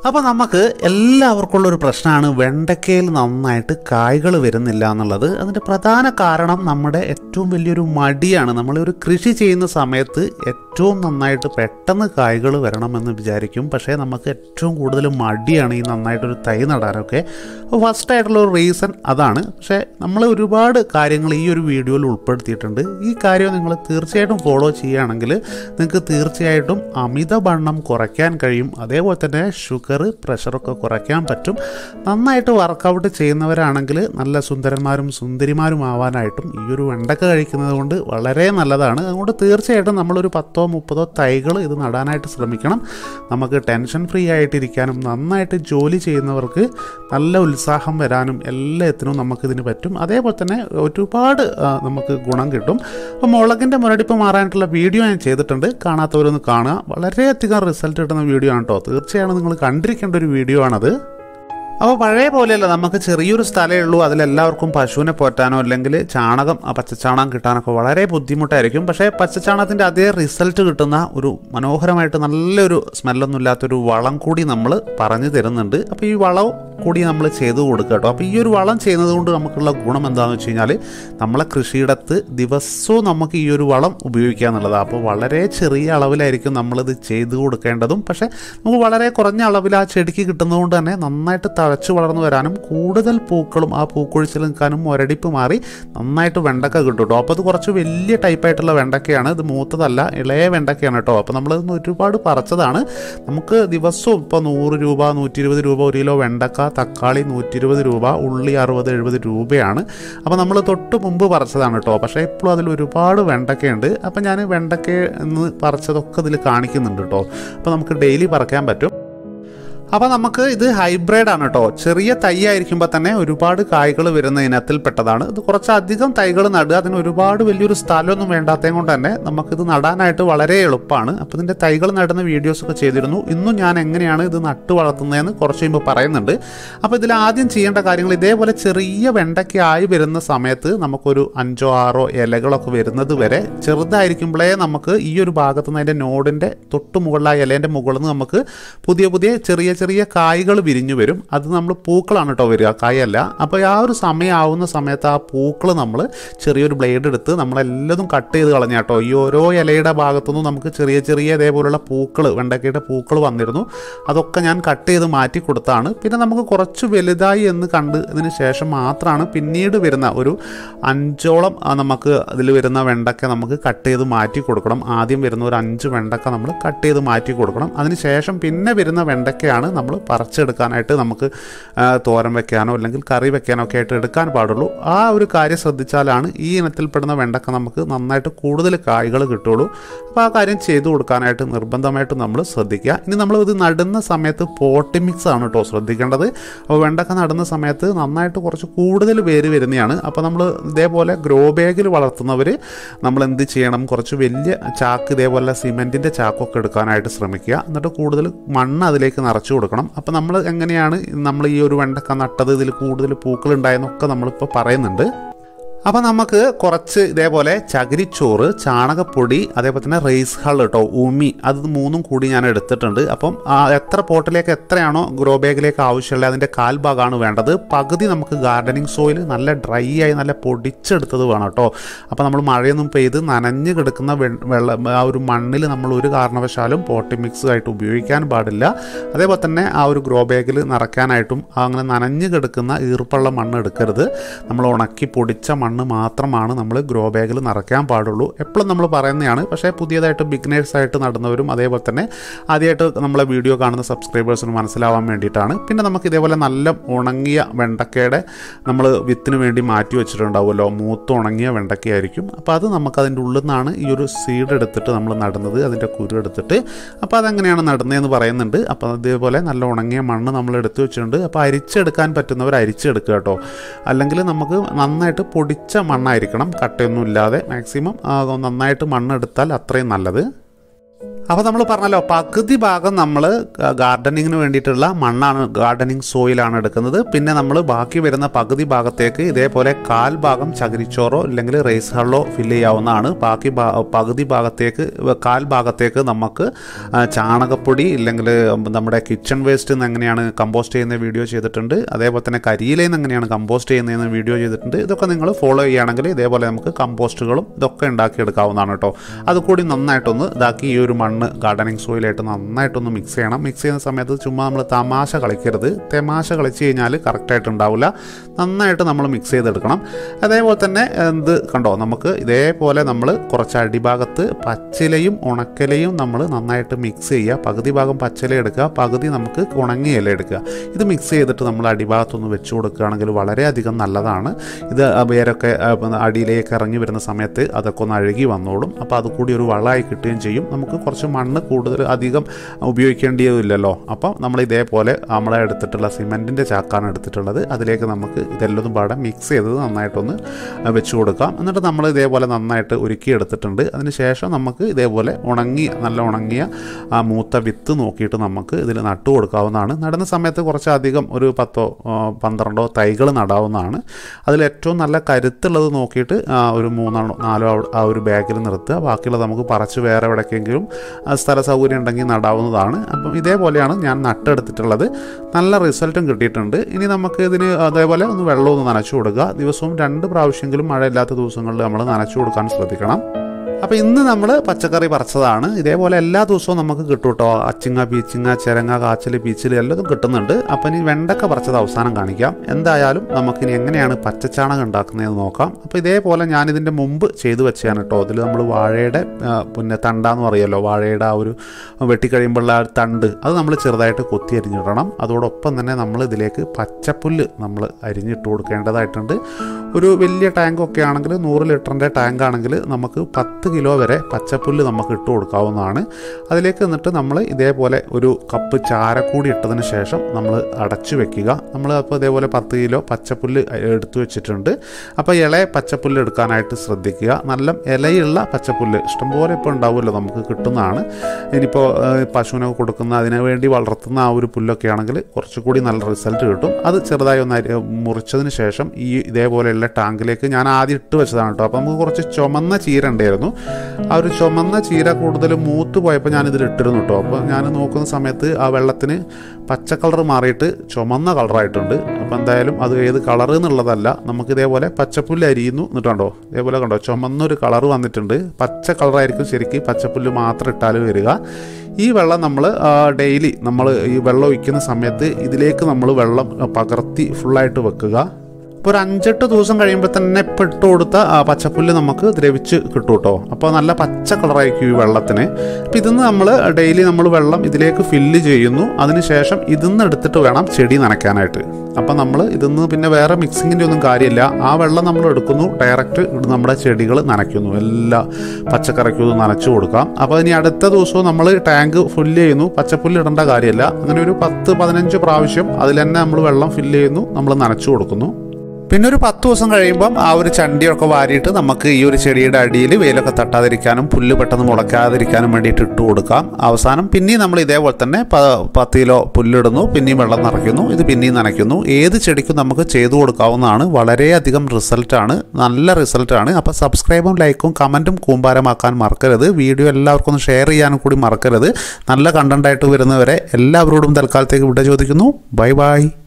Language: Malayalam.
അപ്പോൾ നമുക്ക് എല്ലാവർക്കും ഉള്ളൊരു പ്രശ്നമാണ് വെണ്ടയ്ക്കയിൽ നന്നായിട്ട് കായ്കൾ വരുന്നില്ല എന്നുള്ളത് അതിൻ്റെ പ്രധാന കാരണം നമ്മുടെ ഏറ്റവും വലിയൊരു മടിയാണ് നമ്മളൊരു കൃഷി ചെയ്യുന്ന സമയത്ത് ഏറ്റവും നന്നായിട്ട് പെട്ടെന്ന് കായ്കൾ വരണമെന്ന് വിചാരിക്കും പക്ഷേ നമുക്ക് ഏറ്റവും കൂടുതൽ മടിയാണ് ഈ നന്നായിട്ടൊരു തൈ നടാനൊക്കെ അപ്പോൾ ഫസ്റ്റ് ആയിട്ടുള്ള ഒരു റീസൺ അതാണ് പക്ഷേ നമ്മൾ ഒരുപാട് കാര്യങ്ങൾ ഈ ഒരു വീഡിയോയിൽ ഉൾപ്പെടുത്തിയിട്ടുണ്ട് ഈ കാര്യം നിങ്ങൾ തീർച്ചയായിട്ടും ഫോളോ ചെയ്യുകയാണെങ്കിൽ നിങ്ങൾക്ക് തീർച്ചയായിട്ടും അമിതവണ്ണം കുറയ്ക്കാൻ കഴിയും അതേപോലെ തന്നെ ഷുഗർ പ്രഷറൊക്കെ കുറയ്ക്കാൻ പറ്റും നന്നായിട്ട് വർക്കൗട്ട് ചെയ്യുന്നവരാണെങ്കിൽ നല്ല സുന്ദരന്മാരും സുന്ദരിമാരും ആവാനായിട്ടും ഈ ഒരു വെണ്ടക്ക കഴിക്കുന്നത് കൊണ്ട് വളരെ നല്ലതാണ് അതുകൊണ്ട് തീർച്ചയായിട്ടും നമ്മളൊരു പത്തോ മുപ്പതോ തൈകൾ ഇത് നടാനായിട്ട് ശ്രമിക്കണം നമുക്ക് ടെൻഷൻ ഫ്രീ ആയിട്ടിരിക്കാനും നന്നായിട്ട് ജോലി ചെയ്യുന്നവർക്ക് നല്ല ഉത്സാഹം വരാനും എല്ലാത്തിനും നമുക്കിതിന് പറ്റും അതേപോലെ തന്നെ ഒരുപാട് ആ, നമുക്ക് ഗുണം കിട്ടും അപ്പോൾ മുളകിൻ്റെ മുരടിപ്പ് മാറാനായിട്ടുള്ള വീഡിയോ ഞാൻ ചെയ്തിട്ടുണ്ട് കാണാത്തവരൊന്ന് കാണുക വളരെയധികം റിസൾട്ട് കിട്ടുന്ന വീഡിയോ ആണ് കേട്ടോ തീർച്ചയായും നിങ്ങൾ കണ്ടിരിക്കേണ്ട ഒരു വീഡിയോ ആണത് അപ്പോൾ പഴയ പോലെയല്ല നമുക്ക് ചെറിയൊരു സ്ഥലമേ ഉള്ളൂ അതിലെല്ലാവർക്കും പശുവിനെ പോറ്റാനോ അല്ലെങ്കിൽ ചാണകം ആ പച്ചച്ചാണകം കിട്ടാനൊക്കെ വളരെ ബുദ്ധിമുട്ടായിരിക്കും പക്ഷേ പച്ചച്ചാണകത്തിൻ്റെ അതേ റിസൾട്ട് കിട്ടുന്ന ഒരു മനോഹരമായിട്ട് നല്ലൊരു സ്മെല്ലൊന്നും ഇല്ലാത്തൊരു വളം കൂടി നമ്മൾ പറഞ്ഞു തരുന്നുണ്ട് അപ്പോൾ ഈ വളം കൂടി നമ്മൾ ചെയ്തു കൊടുക്കുക കേട്ടോ അപ്പോൾ ഈ ഒരു വളം ചെയ്യുന്നത് കൊണ്ട് നമുക്കുള്ള ഗുണം എന്താണെന്ന് വെച്ച് കഴിഞ്ഞാൽ നമ്മളെ കൃഷിയിടത്ത് ദിവസവും നമുക്ക് ഈ ഒരു വളം ഉപയോഗിക്കുക എന്നുള്ളതാണ് അപ്പോൾ വളരെ ചെറിയ അളവിലായിരിക്കും നമ്മളിത് ചെയ്തു കൊടുക്കേണ്ടതും പക്ഷേ നമുക്ക് വളരെ കുറഞ്ഞ അളവിൽ ആ ചെടിക്ക് കിട്ടുന്നതുകൊണ്ട് തന്നെ നന്നായിട്ട് തഴച്ചു വളർന്നു വരാനും കൂടുതൽ പൂക്കളും ആ പൂക്കൊഴിച്ചിൽ നിൽക്കാനും ഒരടിപ്പ് മാറി നന്നായിട്ട് വെണ്ടക്ക കിട്ടും കേട്ടോ അപ്പോൾ അത് കുറച്ച് വലിയ ടൈപ്പായിട്ടുള്ള വെണ്ടക്കയാണ് ഇത് മൂത്തതല്ല ഇളയ വെണ്ടക്കയാണ് കേട്ടോ അപ്പോൾ നമ്മളിന്ന് ഒരുപാട് പറിച്ചതാണ് നമുക്ക് ദിവസവും ഇപ്പോൾ നൂറ് രൂപ നൂറ്റി ഇരുപത് രൂപ ഒരു കിലോ വെണ്ടക്ക തക്കാളി നൂറ്റി ഇരുപത് രൂപ ഉള്ളി അറുപത് എഴുപത് രൂപയാണ് അപ്പോൾ നമ്മൾ തൊട്ട് മുമ്പ് പറിച്ചതാണ് കേട്ടോ പക്ഷേ ഇപ്പോഴും അതിൽ ഒരുപാട് വെണ്ടക്കയുണ്ട് അപ്പോൾ ഞാൻ വെണ്ടക്ക എന്ന് പറിച്ചതൊക്കെ ഇതിൽ കാണിക്കുന്നുണ്ട് കേട്ടോ അപ്പോൾ നമുക്ക് ഡെയിലി പറിക്കാൻ പറ്റും അപ്പോൾ നമുക്ക് ഇത് ഹൈബ്രിഡ് ആണ് കേട്ടോ ചെറിയ തൈ ആയിരിക്കുമ്പോൾ തന്നെ ഒരുപാട് കായ്കൾ വരുന്ന ഇനത്തിൽപ്പെട്ടതാണ് ഇത് കുറച്ചധികം തൈകൾ നടുക അതിന് ഒരുപാട് വലിയൊരു സ്ഥലമൊന്നും വേണ്ടാത്തത് കൊണ്ട് തന്നെ നമുക്കിത് നടാനായിട്ട് വളരെ എളുപ്പമാണ് അപ്പോൾ ഇതിൻ്റെ തൈകൾ നടുന്ന വീഡിയോസൊക്കെ ചെയ്തിരുന്നു ഇന്നും ഞാൻ എങ്ങനെയാണ് ഇത് നട്ടു വളർത്തുന്നതെന്ന് കുറച്ച് കഴിയുമ്പോൾ പറയുന്നുണ്ട് അപ്പോൾ ഇതിൽ ആദ്യം ചെയ്യേണ്ട കാര്യങ്ങൾ ഇതേപോലെ ചെറിയ വെണ്ടയ്ക്ക ആയി വരുന്ന സമയത്ത് നമുക്കൊരു അഞ്ചോ ആറോ ഇലകളൊക്കെ വരുന്നത് വരെ ചെറുതായിരിക്കുമ്പോഴേ നമുക്ക് ഈ ഒരു ഭാഗത്ത് നിന്ന് അതിൻ്റെ നോഡിൻ്റെ തൊട്ട് മുകളിലായ ഇലേൻ്റെ മുകളിൽ നിന്ന് നമുക്ക് പുതിയ പുതിയ ചെറിയ ചെറിയ കായ്കൾ വിരിഞ്ഞു വരും അത് നമ്മൾ പൂക്കളാണ് കേട്ടോ വരിക കായല്ല അപ്പോൾ ആ ഒരു സമയമാവുന്ന സമയത്ത് ആ പൂക്കൾ നമ്മൾ ചെറിയൊരു ബ്ലേഡ് എടുത്ത് നമ്മളെല്ലതും കട്ട് ചെയ്ത് കളഞ്ഞ കേട്ടോ ഈ ഓരോ ഇലയുടെ ഭാഗത്തുനിന്നും നമുക്ക് ചെറിയ ചെറിയ ഇതേപോലുള്ള പൂക്കൾ വെണ്ടക്കയുടെ പൂക്കൾ വന്നിരുന്നു അതൊക്കെ ഞാൻ കട്ട് ചെയ്ത് മാറ്റി കൊടുത്താണ് പിന്നെ നമുക്ക് കുറച്ച് വലുതായി എന്ന് കണ്ട് ഇതിന് ശേഷം മാത്രമാണ് പിന്നീട് വരുന്ന ഒരു അഞ്ചോളം ആ, നമുക്ക് അതിൽ വരുന്ന വെണ്ടക്ക നമുക്ക് കട്ട് ചെയ്ത് മാറ്റി കൊടുക്കണം ആദ്യം വരുന്ന ഒരു അഞ്ച് വെണ്ടക്ക നമ്മൾ കട്ട് ചെയ്ത് മാറ്റി കൊടുക്കണം അതിന് ശേഷം പിന്നെ വരുന്ന വെണ്ടക്കയാണ് നമ്മൾ പറിച്ചെടുക്കാനായിട്ട് നമുക്ക് ആ, തോരൻ വെക്കാനോ അല്ലെങ്കിൽ കറി വെക്കാനോ ഒക്കെ ആയിട്ട് എടുക്കാൻ പാടുള്ളൂ ആ ഒരു കാര്യം ശ്രദ്ധിച്ചാലാണ് ഈ ഇനത്തിൽപ്പെടുന്ന വെണ്ടക്ക നമുക്ക് നന്നായിട്ട് കൂടുതൽ കായ്കൾ കിട്ടുള്ളൂ അപ്പോൾ ആ കാര്യം ചെയ്തു കൊടുക്കാനായിട്ട് നിർബന്ധമായിട്ടും നമ്മൾ ശ്രദ്ധിക്കുക ഇനി നമ്മൾ ഇത് നടുന്ന സമയത്ത് പോട്ടി മിക്സ് ആണ് കേട്ടോ ശ്രദ്ധിക്കേണ്ടത് അപ്പോൾ വെണ്ടക്ക നടുന്ന സമയത്ത് നന്നായിട്ട് കുറച്ച് കൂടുതൽ പേര് വരുന്നതാണ് അപ്പോൾ നമ്മൾ ഇതേപോലെ ഗ്രോ ബാഗിൽ വളർത്തുന്നവർ നമ്മൾ എന്ത് ചെയ്യണം കുറച്ച് വലിയ ചാക്ക് ഇതേപോലെ സിമെൻറ്റിൻ്റെ ചാക്കൊക്കെ എടുക്കാനായിട്ട് ശ്രമിക്കുക എന്നിട്ട് കൂടുതൽ മണ്ണ് അതിലേക്ക് നിറച്ചു കൊടുക്കണം അപ്പോൾ നമ്മൾ എങ്ങനെയാണ് നമ്മൾ ഈ ഒരു വെണ്ടക്ക നട്ടത് ഇതിൽ കൂടുതൽ പൂക്കൾ ഉണ്ടായെന്നൊക്കെ നമ്മളിപ്പോൾ പറയുന്നുണ്ട് അപ്പോൾ നമുക്ക് കുറച്ച് ഇതേപോലെ ചകിരിച്ചോറ് ചാണകപ്പൊടി അതേപോലെ തന്നെ റൈസ് ഹൾ കേട്ടോ ഉമി അത് മൂന്നും കൂടി ഞാൻ എടുത്തിട്ടുണ്ട് അപ്പം ആ എത്ര പോട്ടിലേക്ക് എത്രയാണോ ഗ്രോ ബാഗിലേക്ക് ആവശ്യമുള്ളത് അതിൻ്റെ കാൽ ഭാഗമാണ് വേണ്ടത് പകുതി നമുക്ക് ഗാർഡനിങ് സോയിൽ നല്ല ഡ്രൈ ആയി നല്ല പൊടിച്ചെടുത്തത് വേണം കേട്ടോ അപ്പോൾ നമ്മൾ മഴയൊന്നും പെയ്ത് നനഞ്ഞ് കിടക്കുന്ന വെ- വെള്ളം ആ ഒരു മണ്ണിൽ നമ്മൾ ഒരു കാരണവശാലും പോട്ടി മിക്സ് ആയിട്ട് ഉപയോഗിക്കാൻ പാടില്ല അതേപോലെ തന്നെ ആ ഒരു ഗ്രോ ബാഗിൽ നിറയ്ക്കാനായിട്ടും അങ്ങനെ നനഞ്ഞ് കിടക്കുന്ന ഈർപ്പുള്ള മണ്ണ് എടുക്കരുത് നമ്മൾ ഉണക്കി പൊടിച്ച മണ്ണ് മാത്രമാണ് നമ്മൾ ഗ്രോ ബാഗിൽ നിറയ്ക്കാൻ പാടുള്ളൂ എപ്പോഴും നമ്മൾ പറയുന്നതാണ് പക്ഷേ പുതിയതായിട്ട് ബിഗിനേഴ്സ് ആയിട്ട് നടുന്നവരും അതേപോലെ തന്നെ ആദ്യമായിട്ട് നമ്മളെ വീഡിയോ കാണുന്ന സബ്സ്ക്രൈബേഴ്സിന് മനസ്സിലാവാൻ വേണ്ടിയിട്ടാണ് പിന്നെ നമുക്ക് ഇതേപോലെ നല്ല ഉണങ്ങിയ വെണ്ടക്കയുടെ നമ്മൾ വിത്തിന് വേണ്ടി മാറ്റി വെച്ചിട്ടുണ്ടാവുമല്ലോ മൂത്ത് ഉണങ്ങിയ വെണ്ടക്കയായിരിക്കും അപ്പോൾ അത് നമുക്ക് അതിൻ്റെ ഉള്ളിൽ നിന്നാണ് ഈ ഒരു സീഡ് എടുത്തിട്ട് നമ്മൾ നടുന്നത് അതിൻ്റെ കുരു എടുത്തിട്ട് അപ്പോൾ അതെങ്ങനെയാണ് നടുന്നതെന്ന് പറയുന്നുണ്ട് അപ്പോൾ അതേപോലെ നല്ല ഉണങ്ങിയ മണ്ണ് നമ്മൾ എടുത്ത് വെച്ചിട്ടുണ്ട് അപ്പോൾ അരിച്ചെടുക്കാൻ പറ്റുന്നവർ അരിച്ചെടുക്കുക കേട്ടോ അല്ലെങ്കിൽ നമുക്ക് നന്നായിട്ട് പൊടിച്ച മണ്ണായിരിക്കണം കട്ടയൊന്നും ഇല്ലാതെ മാക്സിമം നന്നായിട്ട് മണ്ണെടുത്താൽ അത്രയും നല്ലത് അപ്പോൾ നമ്മൾ പറഞ്ഞല്ലോ പകുതി ഭാഗം നമ്മൾ ഗാർഡനിങ്ങിന് വേണ്ടിയിട്ടുള്ള മണ്ണാണ് ഗാർഡനിങ് സോയിലാണ് എടുക്കുന്നത് പിന്നെ നമ്മൾ ബാക്കി വരുന്ന പകുതി ഭാഗത്തേക്ക് ഇതേപോലെ കാൽ ഭാഗം ചകിരിച്ചോറോ അല്ലെങ്കിൽ റൈസ് ഹള്ളോ ഫില്ല് ചെയ്യാവുന്നതാണ് ബാക്കി ഭാ- പകുതി ഭാഗത്തേക്ക് കാൽ ഭാഗത്തേക്ക് നമുക്ക് ആ, ചാണകപ്പൊടി ഇല്ലെങ്കിൽ നമ്മുടെ കിച്ചൺ വേസ്റ്റ് നിന്ന് എങ്ങനെയാണ് കമ്പോസ്റ്റ് ചെയ്യുന്ന വീഡിയോ ചെയ്തിട്ടുണ്ട് അതേപോലെ തന്നെ കരിയിലയിൽ നിന്ന് എങ്ങനെയാണ് കമ്പോസ്റ്റ് ചെയ്യുന്നതെന്ന് വീഡിയോ ചെയ്തിട്ടുണ്ട് ഇതൊക്കെ നിങ്ങൾ ഫോളോ ചെയ്യുകയാണെങ്കിൽ ഇതേപോലെ നമുക്ക് കമ്പോസ്റ്റുകളും ഇതൊക്കെ ഉണ്ടാക്കിയെടുക്കാവുന്നതാണ് കേട്ടോ അതുകൂടി നന്നായിട്ടൊന്ന് ഇതാക്കി ഈ ഒരു മണ്ണ് ഗാർഡനിങ് സോയിലായിട്ട് നന്നായിട്ടൊന്ന് മിക്സ് ചെയ്യണം മിക്സ് ചെയ്യുന്ന സമയത്ത് ചുമ്മാ നമ്മൾ തമാശ കളിക്കരുത് തമാശ കളിച്ച് കഴിഞ്ഞാൽ കറക്റ്റായിട്ട് ഉണ്ടാവില്ല നന്നായിട്ട് നമ്മൾ മിക്സ് ചെയ്തെടുക്കണം അതേപോലെ തന്നെ എന്ത് കണ്ടോ നമുക്ക് ഇതേപോലെ നമ്മൾ കുറച്ച് അടിഭാഗത്ത് പച്ചിലയും ഉണക്കലയും നമ്മൾ നന്നായിട്ട് മിക്സ് ചെയ്യുക പകുതി ഭാഗം പച്ചില എടുക്കുക പകുതി നമുക്ക് ഉണങ്ങിയ ഇല എടുക്കുക ഇത് മിക്സ് ചെയ്തിട്ട് നമ്മൾ അടിഭാഗത്തൊന്ന് വെച്ച് കൊടുക്കുകയാണെങ്കിൽ വളരെയധികം നല്ലതാണ് ഇത് വേരൊക്കെ ആ, അടിയിലേക്ക് ഇറങ്ങി വരുന്ന സമയത്ത് അതൊക്കെ ഒന്ന് അഴുകി വന്നോളും അപ്പോൾ അത് കൂടി ഒരു വളമായി കിട്ടുകയും ചെയ്യും നമുക്ക് കുറച്ച് മണ്ണ് കൂടുതൽ അധികം ഉപയോഗിക്കേണ്ടിയതില്ലല്ലോ അപ്പം നമ്മൾ ഇതേപോലെ നമ്മളെ എടുത്തിട്ടുള്ള സിമെൻറ്റിൻ്റെ ചാക്കാണ് എടുത്തിട്ടുള്ളത് അതിലേക്ക് നമുക്ക് ഇതെല്ലാം പാടെ മിക്സ് ചെയ്തത് നന്നായിട്ടൊന്ന് വെച്ച് കൊടുക്കാം എന്നിട്ട് നമ്മൾ ഇതേപോലെ നന്നായിട്ട് ഒരുക്കി എടുത്തിട്ടുണ്ട് അതിന് ശേഷം നമുക്ക് ഇതേപോലെ ഉണങ്ങിയ നല്ല ഉണങ്ങിയ ആ മൂത്ത വിത്ത് നോക്കിയിട്ട് നമുക്ക് ഇതിൽ നട്ടു കൊടുക്കാവുന്നതാണ് നടുന്ന സമയത്ത് കുറച്ചധികം ഒരു പത്തോ ആ, പന്ത്രണ്ടോ തൈകൾ നടാവുന്നതാണ് അതിൽ ഏറ്റവും നല്ല കരുത്തുള്ളത് നോക്കിയിട്ട് ആ, ഒരു മൂന്നെണ്ണോ നാലോ ആ- ആ ഒരു ബാഗിൽ നിർത്തുക ബാക്കിയുള്ളത് നമുക്ക് പറിച്ച് വേറെ എവിടേക്കെങ്കിലും ആ, സ്ഥല സൗകര്യം ഉണ്ടെങ്കിൽ നടാവുന്നതാണ് അപ്പം ഇതേപോലെയാണ് ഞാൻ നട്ടെടുത്തിട്ടുള്ളത് നല്ല റിസൾട്ടും കിട്ടിയിട്ടുണ്ട് ഇനി നമുക്ക് ഇതിന് അതേപോലെ ഒന്ന് വെള്ളം ഒന്ന് നനച്ചു കൊടുക്കുക ദിവസവും രണ്ട് പ്രാവശ്യമെങ്കിലും മഴയില്ലാത്ത ദിവസങ്ങളിൽ നമ്മൾ നനച്ചു കൊടുക്കാൻ ശ്രദ്ധിക്കണം അപ്പോൾ ഇന്ന് നമ്മൾ പച്ചക്കറി പറിച്ചതാണ് ഇതേപോലെ എല്ലാ ദിവസവും നമുക്ക് കിട്ടും കേട്ടോ അച്ചിങ്ങ പീച്ചിങ്ങ ചിരങ്ങ കാച്ചിൽ പീച്ചിൽ എല്ലാതും കിട്ടുന്നുണ്ട് അപ്പം ഇനി വെണ്ടക്ക പറിച്ചത് അവസാനം കാണിക്കാം എന്തായാലും നമുക്കിനി എങ്ങനെയാണ് പച്ചച്ചാണകം ഉണ്ടാക്കുന്നതെന്ന് നോക്കാം അപ്പോൾ ഇതേപോലെ ഞാനിതിൻ്റെ മുമ്പ് ചെയ്തു വെച്ചാണ് കേട്ടോ അതിൽ നമ്മൾ വാഴയുടെ ആ, പിന്നെ തണ്ടാന്ന് പറയുമല്ലോ വാഴയുടെ ആ ഒരു വെട്ടിക്കഴിയുമ്പോഴുള്ള ആ തണ്ട് അത് നമ്മൾ ചെറുതായിട്ട് കൊത്തി അരിഞ്ഞിടണം അതോടൊപ്പം തന്നെ നമ്മൾ ഇതിലേക്ക് പച്ചപ്പുല്ല് നമ്മൾ അരിഞ്ഞിട്ട് കൊടുക്കേണ്ടതായിട്ടുണ്ട് ഒരു വലിയ ടാങ്കൊക്കെ ആണെങ്കിൽ നൂറ് ലിറ്ററിൻ്റെ ടാങ്ക് ആണെങ്കിൽ നമുക്ക് പത്ത് കിലോ വരെ പച്ചപ്പുല്ല് നമുക്ക് ഇട്ട് കൊടുക്കാവുന്നതാണ് അതിലേക്ക് എന്നിട്ട് നമ്മൾ ഇതേപോലെ ഒരു കപ്പ് ചാരക്കൂടി ഇട്ടതിന് ശേഷം നമ്മൾ അടച്ചു വെക്കുക നമ്മൾ അപ്പോൾ ഇതേപോലെ പത്ത് കിലോ പച്ചപ്പുല്ല് എടുത്തു വെച്ചിട്ടുണ്ട് അപ്പോൾ ഇളയ പച്ചപ്പുല്ല് എടുക്കാനായിട്ട് ശ്രദ്ധിക്കുക നല്ല ഇലയുള്ള പച്ചപ്പുല്ല് ഇഷ്ടംപോലെ ഇപ്പോൾ ഉണ്ടാവുമല്ലോ നമുക്ക് കിട്ടുന്നതാണ് ഇനിയിപ്പോൾ പശുവിനെ കൊടുക്കുന്ന അതിനു വേണ്ടി വളർത്തുന്ന ആ ഒരു പുല്ലൊക്കെ ആണെങ്കിൽ കുറച്ചുകൂടി നല്ല റിസൾട്ട് കിട്ടും അത് ചെറുതായി ഒന്ന് അരി- മുറിച്ചതിന് ശേഷം ഈ ഇതേപോലെയുള്ള ടാങ്കിലേക്ക് ഞാൻ ആദ്യം ഇട്ട് വെച്ചതാണ് കേട്ടോ അപ്പോൾ നമുക്ക് കുറച്ച് ചുമന്ന ചീര ഉണ്ടായിരുന്നു ആ ഒരു ചുമന്ന ചീര കൂടുതൽ മൂത്ത് പോയപ്പോൾ ഞാൻ ഇതിൽ ഇട്ടിരുന്നു കേട്ടോ അപ്പോൾ ഞാൻ നോക്കുന്ന സമയത്ത് ആ വെള്ളത്തിന് പച്ച കളർ മാറിയിട്ട് ചുമന്ന കളറായിട്ടുണ്ട് അപ്പോൾ എന്തായാലും അത് ഏത് കളർ എന്നുള്ളതല്ല നമുക്ക് ഇതേപോലെ പച്ചപ്പുല്ല് അരിയുന്നു എന്നിട്ടുണ്ടോ ഇതേപോലെ കണ്ടോ ചുമന്നൊരു കളർ വന്നിട്ടുണ്ട് പച്ച കളറായിരിക്കും ശരിക്കും പച്ചപ്പുല്ല് മാത്രം ഇട്ടാൽ വരിക ഈ വെള്ളം നമ്മൾ ഡെയിലി നമ്മൾ ഈ വെള്ളം ഒഴിക്കുന്ന സമയത്ത് ഇതിലേക്ക് നമ്മൾ വെള്ളം ആ, പകർത്തി ഫുള്ളായിട്ട് വെക്കുക ഇപ്പോൾ ഒരു അഞ്ചെട്ട് ദിവസം കഴിയുമ്പോൾ തന്നെ ഇപ്പം ഇട്ട് കൊടുത്ത ആ, പച്ചപ്പുല്ല് നമുക്ക് ദ്രവിച്ച് കിട്ടും കേട്ടോ അപ്പോൾ നല്ല പച്ച കളറായിരിക്കും ഈ വെള്ളത്തിന് അപ്പം ഇതിന്ന് നമ്മൾ ഡെയിലി നമ്മൾ വെള്ളം ഇതിലേക്ക് ഫില്ല് ചെയ്യുന്നു അതിനുശേഷം ഇതിന്ന് എടുത്തിട്ട് വേണം ചെടി നനയ്ക്കാനായിട്ട് അപ്പം നമ്മൾ ഇതിന്ന് പിന്നെ വേറെ മിക്സിങ്ങിൻ്റെ ഒന്നും കാര്യമില്ല ആ വെള്ളം നമ്മൾ എടുക്കുന്നു ഡയറക്റ്റ് നമ്മുടെ ചെടികൾ നനയ്ക്കുന്നു എല്ലാ പച്ചക്കറിക്കും ഇത് നനച്ചു കൊടുക്കാം അപ്പോൾ ഇനി അടുത്ത ദിവസവും നമ്മൾ ടാങ്ക് ഫില്ല് ചെയ്യുന്നു പച്ചപ്പുല്ല് ഇടേണ്ട കാര്യമില്ല അങ്ങനെ ഒരു പത്ത് പതിനഞ്ച് പ്രാവശ്യം അതിൽ തന്നെ നമ്മൾ വെള്ളം ഫില്ല് ചെയ്യുന്നു നമ്മൾ നനച്ചു കൊടുക്കുന്നു പിന്നെ ഒരു പത്ത് ദിവസം കഴിയുമ്പം ആ ഒരു ചണ്ടിയൊക്കെ വാരിയിട്ട് നമുക്ക് ഈ ഒരു ചെടിയുടെ അടിയിൽ വെയിലൊക്കെ തട്ടാതിരിക്കാനും പുല്ല് പെട്ടെന്ന് മുളയ്ക്കാതിരിക്കാനും വേണ്ടിയിട്ട് ഇട്ട് കൊടുക്കാം അവസാനം പിന്നെയും നമ്മൾ ഇതേപോലെ തന്നെ പ- പത്ത് കിലോ പുല്ലിടുന്നു പിന്നെയും വെള്ളം നിറയ്ക്കുന്നു ഇത് പിന്നെയും നനയ്ക്കുന്നു ഏത് ചെടിക്കും നമുക്ക് ചെയ്തു കൊടുക്കാവുന്നതാണ് വളരെയധികം റിസൾട്ടാണ് നല്ല റിസൾട്ടാണ് അപ്പോൾ സബ്സ്ക്രൈബും ലൈക്കും കമൻറ്റും കൂമ്പാരമാക്കാൻ മറക്കരുത് വീഡിയോ എല്ലാവർക്കും ഒന്ന് ഷെയർ ചെയ്യാനും കൂടി മറക്കരുത് നല്ല കണ്ടൻറ്റായിട്ട് വരുന്നവരെ എല്ലാവരോടും തൽക്കാലത്തേക്ക് വിട ചോദിക്കുന്നു ബൈ ബൈ